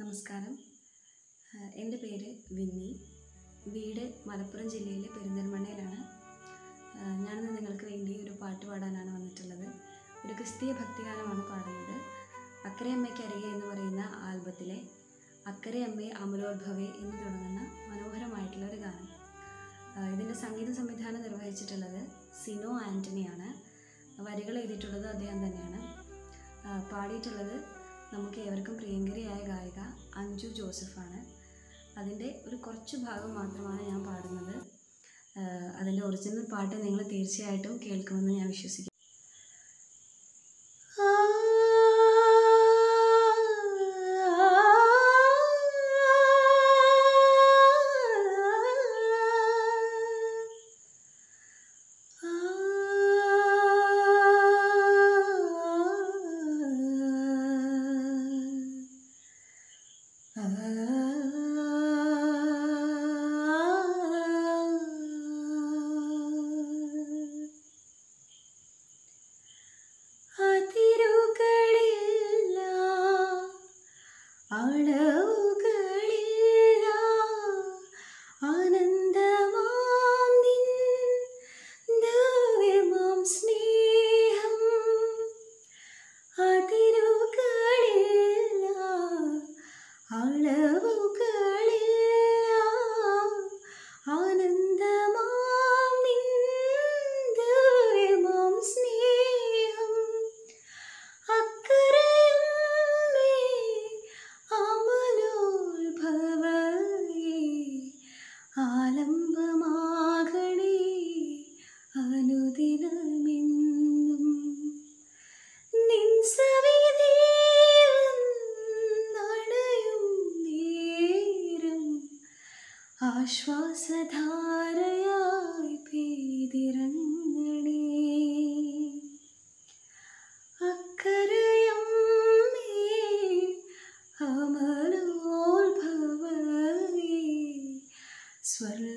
നമസ്കാരം ആഹ് എൻ്റെ പേര് വിന്നി വീട് മലപ്പുറം ജില്ലയിലെ പെരിന്തൽമണ്ണയിലാണ് ആഹ് ഞാനിന്ന് നിങ്ങൾക്ക് വേണ്ടി ഒരു പാട്ട് പാടാനാണ് വന്നിട്ടുള്ളത് ഒരു ക്രിസ്തീയ ഭക്തിഗാനമാണ് പാടുന്നത് അക്കരെ അമ്മയ്ക്ക് അരികെ എന്ന് പറയുന്ന ആൽബത്തിലെ അക്കരെ അമ്മേ അമലോത്ഭവേ എന്ന് തുടങ്ങുന്ന മനോഹരമായിട്ടുള്ള ഒരു ഗാനം ആഹ് ഇതിൻ്റെ സംഗീത സംവിധാനം നിർവഹിച്ചിട്ടുള്ളത് സിനോ ആൻ്റണിയാണ് വരികൾ എഴുതിയിട്ടുള്ളത് അദ്ദേഹം തന്നെയാണ് ആഹ് പാടിയിട്ടുള്ളത് നമുക്ക് ഏവർക്കും പ്രിയങ്കരിയായ ഗായിക അഞ്ജു ജോസഫാണ് അതിൻ്റെ ഒരു കുറച്ച് ഭാഗം മാത്രമാണ് ഞാൻ പാടുന്നത് ആഹ് അതിൻ്റെ ഒറിജിനൽ പാട്ട് നിങ്ങൾ തീർച്ചയായിട്ടും കേൾക്കുമെന്ന് ഞാൻ വിശ്വസിക്കുന്നു അതിരുകളില്ല അളവുകളില്ല ആനന്ദമാം നിൻ ദിവ്യമാം സ്നേഹം അതിരുകളില്ല അളവുകളില്ല ആനന്ദമാം നിൻ ദിവ്യമാം സ്നേഹം അക്കരയമ്മേ അമലോത്ഭവയേ ആലംബമാകണേ അനുദിനമെന്നും നിൻ സവിധേയം നണയും നേരം ആശ്വാസധാരയായി പെയ്തിറങ്ങണേ അക്കരയമ്മേ അമലോത്ഭവയേ സ്വർലോകവാസിനി